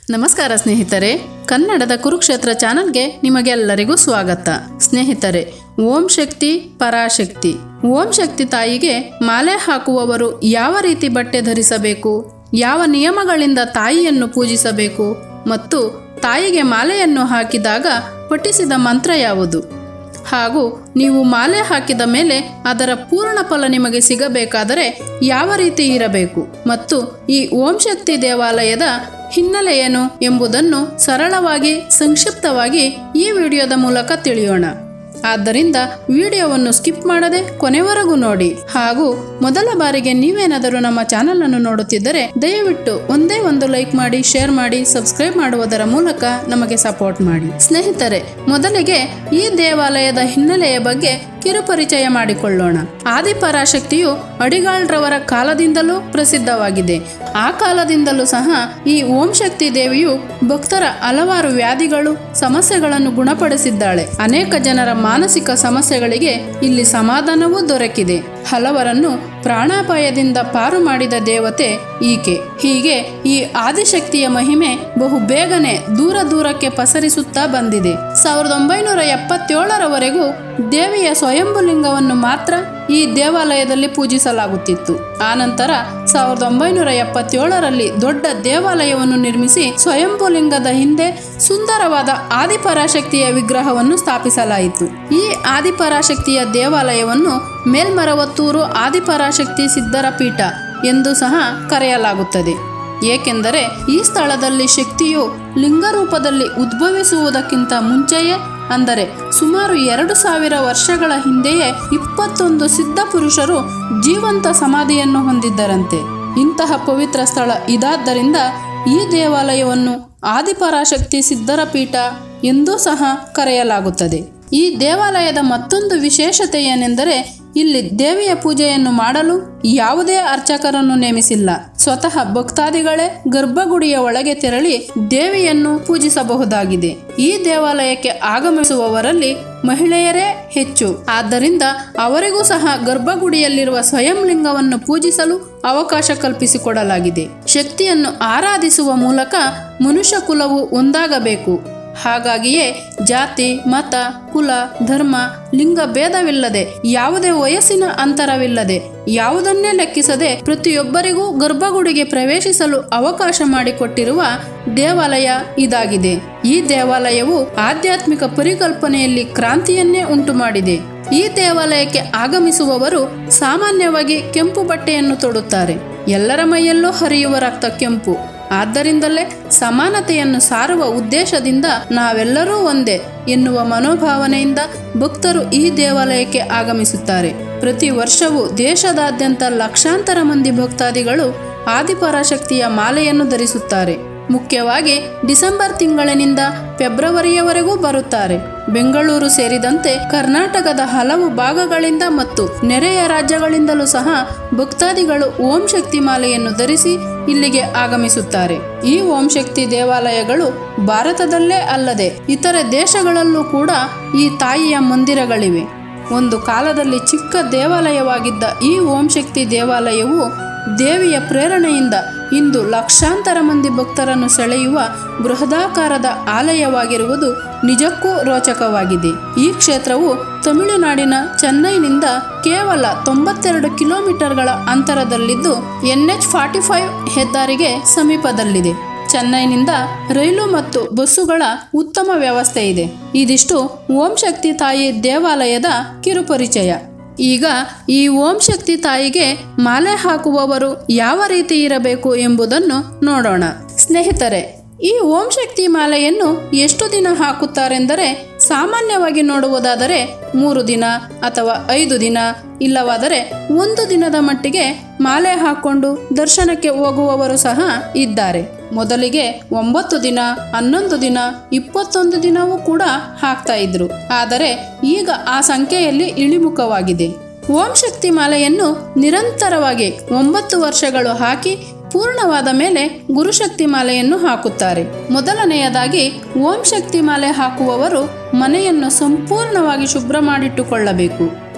ನಮಸ್ಕಾರ ಸ್ನೇಹಿತರೆ ಕನ್ನಡದ ಕುರುಕ್ಷೇತ್ರ ಚಾನಲ್ಗೆ ನಿಮಗೆಲ್ಲರಿಗೂ ಸ್ವಾಗತ ಸ್ನೇಹಿತರೆ ಓಂ ಶಕ್ತಿ ಪರಾಶಕ್ತಿ ಓಂ ಶಕ್ತಿ ತಾಯಿಗೆ ಮಾಲೆ ಹಾಕುವವರು ಯಾವ ರೀತಿ ಬಟ್ಟೆ ಧರಿಸಬೇಕು ಯಾವ ನಿಯಮಗಳಿಂದ ತಾಯಿಯನ್ನು ಪೂಜಿಸಬೇಕು ಮತ್ತು ತಾಯಿಗೆ ಮಾಲೆಯನ್ನು ಹಾಕಿದಾಗ ಪಠಿಸಿದ ಮಂತ್ರ ಯಾವುದು ಹಾಗೂ ನೀವು ಮಾಲೆ ಹಾಕಿದ ಮೇಲೆ ಅದರ ಪೂರ್ಣ ಫಲ ನಿಮಗೆ ಸಿಗಬೇಕಾದರೆ ಯಾವ ರೀತಿ ಇರಬೇಕು ಮತ್ತು ಈ ಓಂ ಶಕ್ತಿ ದೇವಾಲಯದ ಹಿನ್ನೆಲೆ ಏನು ಎಂಬುದನ್ನು ಸರಳವಾಗಿ ಸಂಕ್ಷಿಪ್ತವಾಗಿ ಈ ವಿಡಿಯೋದ ಮೂಲಕ ತಿಳಿಯೋಣ ಆದ್ದರಿಂದ ವಿಡಿಯೋವನ್ನು ಸ್ಕಿಪ್ ಮಾಡದೆ ಕೊನೆವರೆಗೂ ನೋಡಿ ಹಾಗೂ ಮೊದಲ ಬಾರಿಗೆ ನೀವೇನಾದರೂ ನಮ್ಮ ಚಾನಲ್ ಅನ್ನು ನೋಡುತ್ತಿದ್ದರೆ ದಯವಿಟ್ಟು ಒಂದೇ ಒಂದು ಲೈಕ್ ಮಾಡಿ ಶೇರ್ ಮಾಡಿ ಸಬ್ಸ್ಕ್ರೈಬ್ ಮಾಡುವುದರ ಮೂಲಕ ನಮಗೆ ಸಪೋರ್ಟ್ ಮಾಡಿ ಸ್ನೇಹಿತರೆ ಮೊದಲಿಗೆ ಈ ದೇವಾಲಯದ ಹಿನ್ನೆಲೆಯ ಬಗ್ಗೆ ಕಿರುಪರಿಚಯ ಮಾಡಿಕೊಳ್ಳೋಣ ಆದಿಪರಾಶಕ್ತಿಯು ಅಡಿಗಾಳ್ರವರ ಕಾಲದಿಂದಲೂ ಪ್ರಸಿದ್ಧವಾಗಿದೆ ಆ ಕಾಲದಿಂದಲೂ ಸಹ ಈ ಓಂ ಶಕ್ತಿ ದೇವಿಯು ಭಕ್ತರ ಹಲವಾರು ವ್ಯಾಧಿಗಳು ಸಮಸ್ಯೆಗಳನ್ನು ಗುಣಪಡಿಸಿದ್ದಾಳೆ ಅನೇಕ ಜನರ ಮಾನಸಿಕ ಸಮಸ್ಯೆಗಳಿಗೆ ಇಲ್ಲಿ ಸಮಾಧಾನವೂ ದೊರಕಿದೆ ಹಲವರನ್ನು ಪ್ರಾಣಾಪಾಯದಿಂದ ಪಾರು ಮಾಡಿದ ದೇವತೆ ಈಕೆ ಹೀಗೆ ಈ ಆದಿಶಕ್ತಿಯ ಮಹಿಮೆ ಬಹು ಬೇಗನೆ ದೂರ ದೂರಕ್ಕೆ ಪಸರಿಸುತ್ತಾ ಬಂದಿದೆ ಸಾವಿರದ ಒಂಬೈನೂರ ಎಪ್ಪತ್ತೇಳರವರೆಗೂ ದೇವಿಯ ಸ್ವಯಂಭುಲಿಂಗವನ್ನು ಮಾತ್ರ ಈ ದೇವಾಲಯದಲ್ಲಿ ಪೂಜಿಸಲಾಗುತ್ತಿತ್ತು ಆನಂತರ ಸಾವಿರದ ಒಂಬೈನೂರ ಎಪ್ಪತ್ತೇಳರಲ್ಲಿ ದೊಡ್ಡ ದೇವಾಲಯವನ್ನು ನಿರ್ಮಿಸಿ ಸ್ವಯಂಭುಲಿಂಗದ ಹಿಂದೆ ಸುಂದರವಾದ ಆದಿಪರಾಶಕ್ತಿಯ ವಿಗ್ರಹವನ್ನು ಸ್ಥಾಪಿಸಲಾಯಿತು ಈ ಆದಿಪರಾಶಕ್ತಿಯ ದೇವಾಲಯವನ್ನು ಮೇಲ್ಮರವತ್ತೂರು ಆದಿಪರಾಶಕ್ತಿ ಸಿದ್ಧರ ಪೀಠ ಎಂದು ಸಹ ಕರೆಯಲಾಗುತ್ತದೆ ಏಕೆಂದರೆ ಈ ಸ್ಥಳದಲ್ಲಿ ಶಕ್ತಿಯು ಲಿಂಗ ರೂಪದಲ್ಲಿ ಉದ್ಭವಿಸುವುದಕ್ಕಿಂತ ಮುಂಚೆಯೇ ಅಂದರೆ ಸುಮಾರು ಎರಡು ಸಾವಿರ ವರ್ಷಗಳ ಹಿಂದೆಯೇ ಇಪ್ಪತ್ತೊಂದು ಸಿದ್ಧ ಪುರುಷರು ಜೀವಂತ ಸಮಾಧಿಯನ್ನು ಹೊಂದಿದ್ದರಂತೆ ಇಂತಹ ಪವಿತ್ರ ಸ್ಥಳ ಇದಾದ್ದರಿಂದ ಈ ದೇವಾಲಯವನ್ನು ಆದಿಪರಾಶಕ್ತಿ ಸಿದ್ಧರ ಪೀಠ ಎಂದೂ ಸಹ ಕರೆಯಲಾಗುತ್ತದೆ ಈ ದೇವಾಲಯದ ಮತ್ತೊಂದು ವಿಶೇಷತೆ ಏನೆಂದರೆ ಇಲ್ಲಿ ದೇವಿಯ ಪೂಜೆಯನ್ನು ಮಾಡಲು ಯಾವುದೇ ಅರ್ಚಕರನ್ನು ನೇಮಿಸಿಲ್ಲ ಸ್ವತಃ ಭಕ್ತಾದಿಗಳೇ ಗರ್ಭಗುಡಿಯ ಒಳಗೆ ತೆರಳಿ ದೇವಿಯನ್ನು ಪೂಜಿಸಬಹುದಾಗಿದೆ ಈ ದೇವಾಲಯಕ್ಕೆ ಆಗಮಿಸುವವರಲ್ಲಿ ಮಹಿಳೆಯರೇ ಹೆಚ್ಚು ಆದ್ದರಿಂದ ಅವರಿಗೂ ಸಹ ಗರ್ಭಗುಡಿಯಲ್ಲಿರುವ ಸ್ವಯಂ ಲಿಂಗವನ್ನು ಪೂಜಿಸಲು ಅವಕಾಶ ಕಲ್ಪಿಸಿಕೊಡಲಾಗಿದೆ ಶಕ್ತಿಯನ್ನು ಆರಾಧಿಸುವ ಮೂಲಕ ಮನುಷ್ಯ ಕುಲವು ಒಂದಾಗಬೇಕು ಹಾಗಾಗಿಯೇ ಜಾತಿ ಮತ ಕುಲ ಧರ್ಮ ಲಿಂಗ ಭೇದವಿಲ್ಲದೆ ಯಾವುದೇ ವಯಸ್ಸಿನ ಅಂತರವಿಲ್ಲದೆ ಯಾವುದನ್ನೇ ಲೆಕ್ಕಿಸದೆ ಪ್ರತಿಯೊಬ್ಬರಿಗೂ ಗರ್ಭಗುಡಿಗೆ ಪ್ರವೇಶಿಸಲು ಅವಕಾಶ ಮಾಡಿಕೊಟ್ಟಿರುವ ದೇವಾಲಯ ಇದಾಗಿದೆ ಈ ದೇವಾಲಯವು ಆಧ್ಯಾತ್ಮಿಕ ಪರಿಕಲ್ಪನೆಯಲ್ಲಿ ಕ್ರಾಂತಿಯನ್ನೇ ಉಂಟು ಮಾಡಿದೆ ಈ ದೇವಾಲಯಕ್ಕೆ ಆಗಮಿಸುವವರು ಸಾಮಾನ್ಯವಾಗಿ ಕೆಂಪು ಬಟ್ಟೆಯನ್ನು ತೊಡುತ್ತಾರೆ ಎಲ್ಲರ ಮೈಯಲ್ಲೂ ಹರಿಯುವ ರಕ್ತ ಕೆಂಪು ಆದ್ದರಿಂದಲೇ ಸಮಾನತೆಯನ್ನು ಸಾರುವ ಉದ್ದೇಶದಿಂದ ನಾವೆಲ್ಲರೂ ಒಂದೇ ಎನ್ನುವ ಮನೋಭಾವನೆಯಿಂದ ಭಕ್ತರು ಈ ದೇವಾಲಯಕ್ಕೆ ಆಗಮಿಸುತ್ತಾರೆ ಪ್ರತಿ ವರ್ಷವೂ ದೇಶದಾದ್ಯಂತ ಲಕ್ಷಾಂತರ ಮಂದಿ ಭಕ್ತಾದಿಗಳು ಆದಿಪರಾಶಕ್ತಿಯ ಮಾಲೆಯನ್ನು ಧರಿಸುತ್ತಾರೆ ಮುಖ್ಯವಾಗಿ ಡಿಸೆಂಬರ್ ತಿಂಗಳಿನಿಂದ ಫೆಬ್ರವರಿಯವರೆಗೂ ಬರುತ್ತಾರೆ ಬೆಂಗಳೂರು ಸೇರಿದಂತೆ ಕರ್ನಾಟಕದ ಹಲವು ಭಾಗಗಳಿಂದ ಮತ್ತು ನೆರೆಯ ರಾಜ್ಯಗಳಿಂದಲೂ ಸಹ ಭಕ್ತಾದಿಗಳು ಓಂ ಶಕ್ತಿ ಮಾಲೆಯನ್ನು ಧರಿಸಿ ಇಲ್ಲಿಗೆ ಆಗಮಿಸುತ್ತಾರೆ ಈ ಓಂ ಶಕ್ತಿ ದೇವಾಲಯಗಳು ಭಾರತದಲ್ಲೇ ಅಲ್ಲದೆ ಇತರೆ ದೇಶಗಳಲ್ಲೂ ಕೂಡ ಈ ತಾಯಿಯ ಮಂದಿರಗಳಿವೆ ಒಂದು ಕಾಲದಲ್ಲಿ ಚಿಕ್ಕ ದೇವಾಲಯವಾಗಿದ್ದ ಈ ಓಂ ಶಕ್ತಿ ದೇವಾಲಯವು ದೇವಿಯ ಪ್ರೇರಣೆಯಿಂದ ಇಂದು ಲಕ್ಷಾಂತರ ಮಂದಿ ಭಕ್ತರನ್ನು ಸೆಳೆಯುವ ಬೃಹದಾಕಾರದ ಆಲಯವಾಗಿರುವುದು ನಿಜಕ್ಕೂ ರೋಚಕವಾಗಿದೆ ಈ ಕ್ಷೇತ್ರವು ತಮಿಳುನಾಡಿನ ಚೆನ್ನೈನಿಂದ ಕೇವಲ ತೊಂಬತ್ತೆರಡು ಕಿಲೋಮೀಟರ್ಗಳ ಅಂತರದಲ್ಲಿದ್ದು ಎನ್ಎಚ್ ಫಾರ್ಟಿ ಫೈವ್ ಹೆದ್ದಾರಿಗೆ ಸಮೀಪದಲ್ಲಿದೆ ಚೆನ್ನೈನಿಂದ ರೈಲು ಮತ್ತು ಬಸ್ಸುಗಳ ಉತ್ತಮ ವ್ಯವಸ್ಥೆ ಇದೆ ಇದಿಷ್ಟು ಓಂ ಶಕ್ತಿ ತಾಯಿ ದೇವಾಲಯದ ಕಿರುಪರಿಚಯ ಈಗ ಈ ಓಂ ಶಕ್ತಿ ತಾಯಿಗೆ ಮಾಲೆ ಹಾಕುವವರು ಯಾವ ರೀತಿ ಇರಬೇಕು ಎಂಬುದನ್ನು ನೋಡೋಣ ಸ್ನೇಹಿತರೆ ಈ ಓಂ ಶಕ್ತಿ ಮಾಲೆಯನ್ನು ಎಷ್ಟು ದಿನ ಹಾಕುತ್ತಾರೆಂದರೆ ಸಾಮಾನ್ಯವಾಗಿ ನೋಡುವುದಾದರೆ ಮೂರು ದಿನ ಅಥವಾ ಐದು ದಿನ ಇಲ್ಲವಾದರೆ ಒಂದು ದಿನದ ಮಟ್ಟಿಗೆ ಮಾಲೆ ಹಾಕ್ಕೊಂಡು ದರ್ಶನಕ್ಕೆ ಹೋಗುವವರು ಸಹ ಇದ್ದಾರೆ ಮೊದಲಿಗೆ ಒಂಬತ್ತು ದಿನ ಹನ್ನೊಂದು ದಿನ ಇಪ್ಪತ್ತೊಂದು ದಿನವೂ ಕೂಡ ಹಾಕ್ತಾ ಇದ್ರು ಆದರೆ ಈಗ ಆ ಸಂಖ್ಯೆಯಲ್ಲಿ ಇಳಿಮುಖವಾಗಿದೆ ಓಂ ಶಕ್ತಿ ಮಾಲೆಯನ್ನು ನಿರಂತರವಾಗಿ ಒಂಬತ್ತು ವರ್ಷಗಳು ಹಾಕಿ ಪೂರ್ಣವಾದ ಮೇಲೆ ಗುರುಶಕ್ತಿ ಮಾಲೆಯನ್ನು ಹಾಕುತ್ತಾರೆ ಮೊದಲನೆಯದಾಗಿ ಓಂ ಶಕ್ತಿ ಮಾಲೆ ಹಾಕುವವರು ಮನೆಯನ್ನು ಸಂಪೂರ್ಣವಾಗಿ ಶುಭ್ರ ಮಾಡಿಟ್ಟುಕೊಳ್ಳಬೇಕು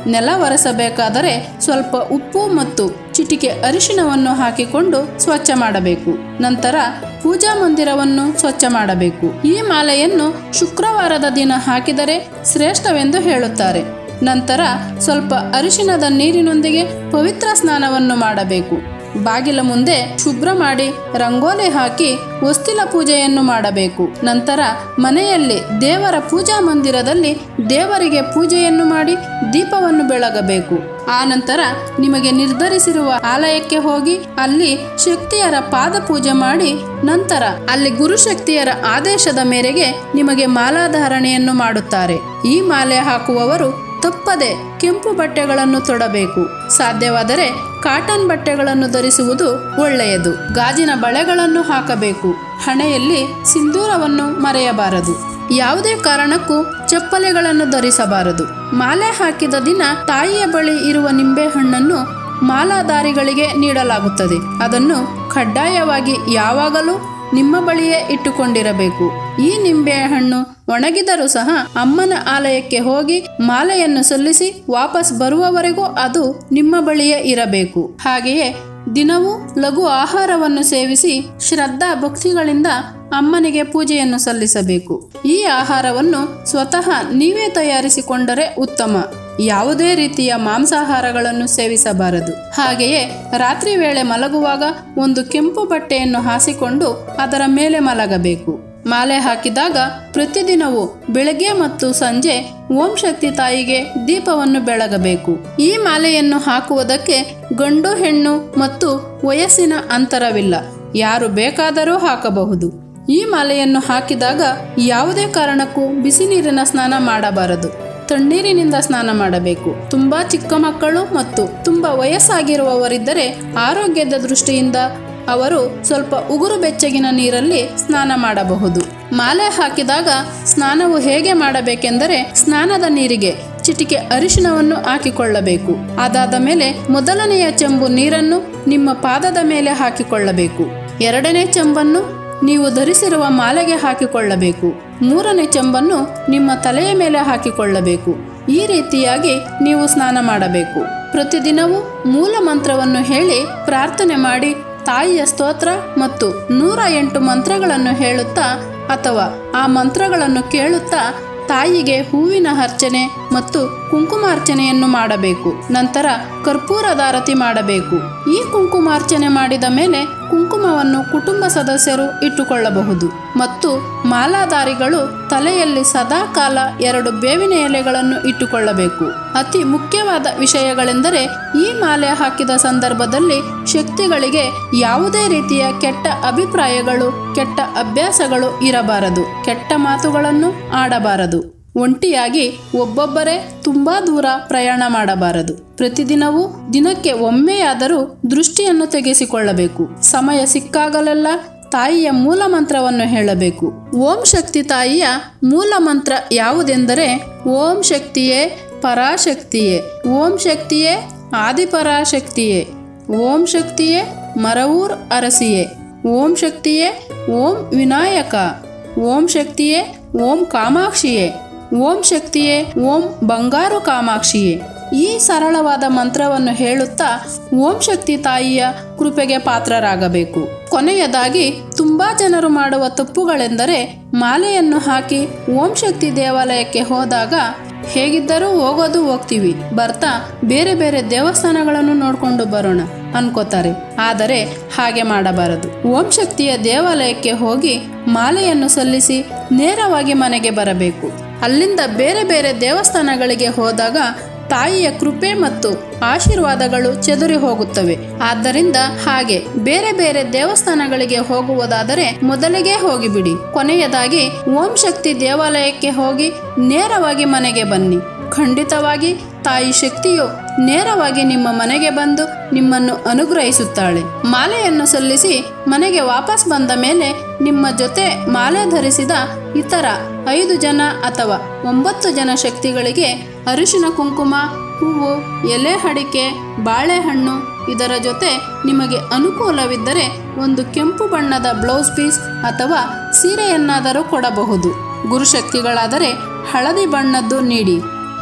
ನೆಲ ಒರೆಸಬೇಕಾದರೆ ಸ್ವಲ್ಪ ಉಪ್ಪು ಮತ್ತು ಚಿಟಿಕೆ ಅರಿಶಿಣವನ್ನು ಹಾಕಿಕೊಂಡು ಸ್ವಚ್ಛ ಮಾಡಬೇಕು ನಂತರ ಪೂಜಾ ಮಂದಿರವನ್ನು ಸ್ವಚ್ಛ ಮಾಡಬೇಕು ಈ ಮಾಲೆಯನ್ನು ಶುಕ್ರವಾರದ ದಿನ ಹಾಕಿದರೆ ಶ್ರೇಷ್ಠವೆಂದು ಹೇಳುತ್ತಾರೆ ನಂತರ ಸ್ವಲ್ಪ ಅರಿಶಿಣದ ನೀರಿನೊಂದಿಗೆ ಪವಿತ್ರ ಸ್ನಾನವನ್ನು ಮಾಡಬೇಕು ಬಾಗಿಲ ಮುಂದೆ ಶುಭ್ರ ಮಾಡಿ ರಂಗೋಲಿ ಹಾಕಿ ಹೊಸ್ತಿಲ ಪೂಜೆಯನ್ನು ಮಾಡಬೇಕು ನಂತರ ಮನೆಯಲ್ಲಿ ದೇವರ ಪೂಜಾ ಮಂದಿರದಲ್ಲಿ ದೇವರಿಗೆ ಪೂಜೆಯನ್ನು ಮಾಡಿ ದೀಪವನ್ನು ಬೆಳಗಬೇಕು ಆ ನಂತರ ನಿಮಗೆ ನಿರ್ಧರಿಸಿರುವ ಆಲಯಕ್ಕೆ ಹೋಗಿ ಅಲ್ಲಿ ಶಕ್ತಿಯರ ಪಾದ ಪೂಜೆ ಮಾಡಿ ನಂತರ ಅಲ್ಲಿ ಗುರುಶಕ್ತಿಯರ ಆದೇಶದ ಮೇರೆಗೆ ನಿಮಗೆ ಮಾಲಾಧಾರಣೆಯನ್ನು ಮಾಡುತ್ತಾರೆ ಈ ಮಾಲೆ ಹಾಕುವವರು ತಪ್ಪದೆ ಕೆಂಪು ಬಟ್ಟೆಗಳನ್ನು ತೊಡಬೇಕು ಸಾಧ್ಯವಾದರೆ ಕಾಟನ್ ಬಟ್ಟೆಗಳನ್ನು ಧರಿಸುವುದು ಒಳ್ಳೆಯದು ಗಾಜಿನ ಬಳೆಗಳನ್ನು ಹಾಕಬೇಕು ಹಣೆಯಲ್ಲಿ ಸಿಂಧೂರವನ್ನು ಮರೆಯಬಾರದು ಯಾವುದೇ ಕಾರಣಕ್ಕೂ ಚಪ್ಪಲೆಗಳನ್ನು ಧರಿಸಬಾರದು ಮಾಲೆ ಹಾಕಿದ ದಿನ ತಾಯಿಯ ಬಳಿ ಇರುವ ನಿಂಬೆಹಣ್ಣನ್ನು ಮಾಲಾಧಾರಿಗಳಿಗೆ ನೀಡಲಾಗುತ್ತದೆ ಅದನ್ನು ಕಡ್ಡಾಯವಾಗಿ ಯಾವಾಗಲೂ ನಿಮ್ಮ ಬಳಿಯೇ ಇಟ್ಟುಕೊಂಡಿರಬೇಕು ಈ ನಿಂಬೆಹಣ್ಣು ಒಣಗಿದರೂ ಸಹ ಅಮ್ಮನ ಆಲಯಕ್ಕೆ ಹೋಗಿ ಮಾಲೆಯನ್ನು ಸಲ್ಲಿಸಿ ವಾಪಸ್ ಬರುವವರೆಗೂ ಅದು ನಿಮ್ಮ ಬಳಿಯೇ ಇರಬೇಕು ಹಾಗೆಯೇ ದಿನವೂ ಲಘು ಆಹಾರವನ್ನು ಸೇವಿಸಿ ಶ್ರದ್ಧಾ ಭಕ್ತಿಗಳಿಂದ ಅಮ್ಮನಿಗೆ ಪೂಜೆಯನ್ನು ಸಲ್ಲಿಸಬೇಕು ಈ ಆಹಾರವನ್ನು ಸ್ವತಃ ನೀವೇ ತಯಾರಿಸಿಕೊಂಡರೆ ಉತ್ತಮ ಯಾವುದೇ ರೀತಿಯ ಮಾಂಸಾಹಾರಗಳನ್ನು ಸೇವಿಸಬಾರದು ಹಾಗೆಯೇ ರಾತ್ರಿ ವೇಳೆ ಮಲಗುವಾಗ ಒಂದು ಕೆಂಪು ಬಟ್ಟೆಯನ್ನು ಹಾಸಿಕೊಂಡು ಅದರ ಮೇಲೆ ಮಲಗಬೇಕು ಮಾಲೆ ಹಾಕಿದಾಗ ಪ್ರತಿದಿನವೂ ಬೆಳಗ್ಗೆ ಮತ್ತು ಸಂಜೆ ಓಂ ಶಕ್ತಿ ತಾಯಿಗೆ ದೀಪವನ್ನು ಬೆಳಗಬೇಕು ಈ ಮಾಲೆಯನ್ನು ಹಾಕುವುದಕ್ಕೆ ಗಂಡು ಹೆಣ್ಣು ಮತ್ತು ವಯಸ್ಸಿನ ಅಂತರವಿಲ್ಲ ಯಾರು ಬೇಕಾದರೂ ಹಾಕಬಹುದು ಈ ಮಾಲೆಯನ್ನು ಹಾಕಿದಾಗ ಯಾವುದೇ ಕಾರಣಕ್ಕೂ ಬಿಸಿ ನೀರಿನ ಸ್ನಾನ ಮಾಡಬಾರದು ತಣ್ಣೀರಿನಿಂದ ಸ್ನಾನ ಮಾಡಬೇಕು ತುಂಬಾ ಚಿಕ್ಕ ಮಕ್ಕಳು ಮತ್ತು ತುಂಬಾ ವಯಸ್ಸಾಗಿರುವವರಿದ್ದರೆ ಆರೋಗ್ಯದ ದೃಷ್ಟಿಯಿಂದ ಅವರು ಸ್ವಲ್ಪ ಉಗುರು ಬೆಚ್ಚಗಿನ ನೀರಲ್ಲಿ ಸ್ನಾನ ಮಾಡಬಹುದು ಮಾಲೆ ಹಾಕಿದಾಗ ಸ್ನಾನವು ಹೇಗೆ ಮಾಡಬೇಕೆಂದರೆ ಸ್ನಾನದ ನೀರಿಗೆ ಚಿಟಿಕೆ ಅರಿಶಿಣವನ್ನು ಹಾಕಿಕೊಳ್ಳಬೇಕು ಅದಾದ ಮೇಲೆ ಮೊದಲನೆಯ ಚೆಂಬು ನೀರನ್ನು ನಿಮ್ಮ ಪಾದದ ಮೇಲೆ ಹಾಕಿಕೊಳ್ಳಬೇಕು ಎರಡನೇ ಚೆಂಬನ್ನು ನೀವು ಧರಿಸಿರುವ ಮಾಲೆಗೆ ಹಾಕಿಕೊಳ್ಳಬೇಕು ಮೂರನೇ ಚೆಂಬನ್ನು ನಿಮ್ಮ ತಲೆಯ ಮೇಲೆ ಹಾಕಿಕೊಳ್ಳಬೇಕು ಈ ರೀತಿಯಾಗಿ ನೀವು ಸ್ನಾನ ಮಾಡಬೇಕು ಪ್ರತಿದಿನವೂ ಮೂಲ ಮಂತ್ರವನ್ನು ಹೇಳಿ ಪ್ರಾರ್ಥನೆ ಮಾಡಿ ತಾಯಿಯ ಸ್ತೋತ್ರ ಮತ್ತು ನೂರ ಎಂಟು ಮಂತ್ರಗಳನ್ನು ಹೇಳುತ್ತಾ ಅಥವಾ ಆ ಮಂತ್ರಗಳನ್ನು ಕೇಳುತ್ತಾ ತಾಯಿಗೆ ಹೂವಿನ ಅರ್ಚನೆ ಮತ್ತು ಕುಂಕುಮಾರ್ಚನೆಯನ್ನು ಮಾಡಬೇಕು ನಂತರ ಕರ್ಪೂರದಾರತಿ ಮಾಡಬೇಕು ಈ ಕುಂಕುಮಾರ್ಚನೆ ಮಾಡಿದ ಮೇಲೆ ಕುಂಕುಮವನ್ನು ಕುಟುಂಬ ಸದಸ್ಯರು ಇಟ್ಟುಕೊಳ್ಳಬಹುದು ಮತ್ತು ಮಾಲಾಧಾರಿಗಳು ತಲೆಯಲ್ಲಿ ಸದಾ ಕಾಲ ಎರಡು ಬೇವಿನ ಎಲೆಗಳನ್ನು ಇಟ್ಟುಕೊಳ್ಳಬೇಕು ಅತಿ ಮುಖ್ಯವಾದ ವಿಷಯಗಳೆಂದರೆ ಈ ಮಾಲೆ ಹಾಕಿದ ಸಂದರ್ಭದಲ್ಲಿ ಶಕ್ತಿಗಳಿಗೆ ಯಾವುದೇ ರೀತಿಯ ಕೆಟ್ಟ ಅಭಿಪ್ರಾಯಗಳು ಕೆಟ್ಟ ಅಭ್ಯಾಸಗಳು ಇರಬಾರದು ಕೆಟ್ಟ ಮಾತುಗಳನ್ನು ಆಡಬಾರದು ಒಂಟಿಯಾಗಿ ಒಬ್ಬೊಬ್ಬರೇ ತುಂಬಾ ದೂರ ಪ್ರಯಾಣ ಮಾಡಬಾರದು ಪ್ರತಿದಿನವೂ ದಿನಕ್ಕೆ ಒಮ್ಮೆಯಾದರೂ ದೃಷ್ಟಿಯನ್ನು ತೆಗೆಸಿಕೊಳ್ಳಬೇಕು ಸಮಯ ಸಿಕ್ಕಾಗಲೆಲ್ಲ ತಾಯಿಯ ಮೂಲ ಮಂತ್ರವನ್ನು ಹೇಳಬೇಕು ಓಂ ಶಕ್ತಿ ತಾಯಿಯ ಮೂಲ ಮಂತ್ರ ಯಾವುದೆಂದರೆ ಓಂ ಶಕ್ತಿಯೇ ಪರಾಶಕ್ತಿಯೇ ಓಂ ಶಕ್ತಿಯೇ ಆದಿಪರಾಶಕ್ತಿಯೇ ಓಂ ಶಕ್ತಿಯೇ ಮರವೂರ್ ಅರಸಿಯೇ ಓಂ ಶಕ್ತಿಯೇ ಓಂ ವಿನಾಯಕ ಓಂ ಶಕ್ತಿಯೇ ಓಂ ಕಾಮಾಕ್ಷಿಯೇ ಓಂ ಶಕ್ತಿಯೇ ಓಂ ಬಂಗಾರು ಕಾಮಾಕ್ಷಿಯೇ ಈ ಸರಳವಾದ ಮಂತ್ರವನ್ನು ಹೇಳುತ್ತಾ ಓಂ ಶಕ್ತಿ ತಾಯಿಯ ಕೃಪೆಗೆ ಪಾತ್ರರಾಗಬೇಕು ಕೊನೆಯದಾಗಿ ತುಂಬಾ ಜನರು ಮಾಡುವ ತಪ್ಪುಗಳೆಂದರೆ ಮಾಲೆಯನ್ನು ಹಾಕಿ ಓಂ ಶಕ್ತಿ ದೇವಾಲಯಕ್ಕೆ ಹೋದಾಗ ಹೇಗಿದ್ದರೂ ಹೋಗೋದು ಹೋಗ್ತೀವಿ ಬರ್ತಾ ಬೇರೆ ಬೇರೆ ದೇವಸ್ಥಾನಗಳನ್ನು ನೋಡ್ಕೊಂಡು ಬರೋಣ ಅನ್ಕೋತಾರೆ ಆದರೆ ಹಾಗೆ ಮಾಡಬಾರದು ಓಂ ಶಕ್ತಿಯ ದೇವಾಲಯಕ್ಕೆ ಹೋಗಿ ಮಾಲೆಯನ್ನು ಸಲ್ಲಿಸಿ ನೇರವಾಗಿ ಮನೆಗೆ ಬರಬೇಕು ಅಲ್ಲಿಂದ ಬೇರೆ ಬೇರೆ ದೇವಸ್ಥಾನಗಳಿಗೆ ಹೋದಾಗ ತಾಯಿಯ ಕೃಪೆ ಮತ್ತು ಆಶೀರ್ವಾದಗಳು ಚೆದುರಿ ಹೋಗುತ್ತವೆ ಆದ್ದರಿಂದ ಹಾಗೆ ಬೇರೆ ಬೇರೆ ದೇವಸ್ಥಾನಗಳಿಗೆ ಹೋಗುವುದಾದರೆ ಮೊದಲಿಗೆ ಹೋಗಿಬಿಡಿ ಕೊನೆಯದಾಗಿ ಓಂ ಶಕ್ತಿ ದೇವಾಲಯಕ್ಕೆ ಹೋಗಿ ನೇರವಾಗಿ ಮನೆಗೆ ಬನ್ನಿ ಖಂಡಿತವಾಗಿ ತಾಯಿ ಶಕ್ತಿಯು ನೇರವಾಗಿ ನಿಮ್ಮ ಮನೆಗೆ ಬಂದು ನಿಮ್ಮನ್ನು ಅನುಗ್ರಹಿಸುತ್ತಾಳೆ ಮಾಲೆಯನ್ನು ಸಲ್ಲಿಸಿ ಮನೆಗೆ ವಾಪಸ್ ಬಂದ ಮೇಲೆ ನಿಮ್ಮ ಜೊತೆ ಮಾಲೆ ಧರಿಸಿದ ಇತರ ಐದು ಜನ ಅಥವಾ ಒಂಬತ್ತು ಜನ ಶಕ್ತಿಗಳಿಗೆ ಅರಿಶಿನ ಕುಂಕುಮ ಹೂವು ಎಲೆ ಅಡಿಕೆ ಬಾಳೆಹಣ್ಣು ಇದರ ಜೊತೆ ನಿಮಗೆ ಅನುಕೂಲವಿದ್ದರೆ ಒಂದು ಕೆಂಪು ಬಣ್ಣದ ಬ್ಲೌಸ್ ಪೀಸ್ ಅಥವಾ ಸೀರೆಯನ್ನಾದರೂ ಕೊಡಬಹುದು ಗುರುಶಕ್ತಿಗಳಾದರೆ ಹಳದಿ ಬಣ್ಣದ್ದು ನೀಡಿ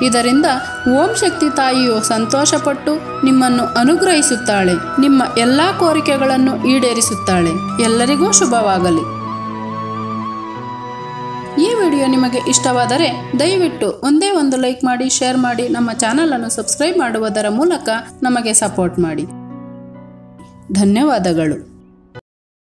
ಇದರಿಂದ ಓಂ ಶಕ್ತಿ ತಾಯಿಯು ಸಂತೋಷಪಟ್ಟು ನಿಮ್ಮನ್ನು ಅನುಗ್ರಹಿಸುತ್ತಾಳೆ ನಿಮ್ಮ ಎಲ್ಲ ಕೋರಿಕೆಗಳನ್ನು ಈಡೇರಿಸುತ್ತಾಳೆ ಎಲ್ಲರಿಗೂ ಶುಭವಾಗಲಿ ಈ ವಿಡಿಯೋ ನಿಮಗೆ ಇಷ್ಟವಾದರೆ ದಯವಿಟ್ಟು ಒಂದೇ ಒಂದು ಲೈಕ್ ಮಾಡಿ ಶೇರ್ ಮಾಡಿ ನಮ್ಮ ಚಾನಲನ್ನು ಸಬ್ಸ್ಕ್ರೈಬ್ ಮಾಡುವುದರ ಮೂಲಕ ನಮಗೆ ಸಪೋರ್ಟ್ ಮಾಡಿ ಧನ್ಯವಾದಗಳು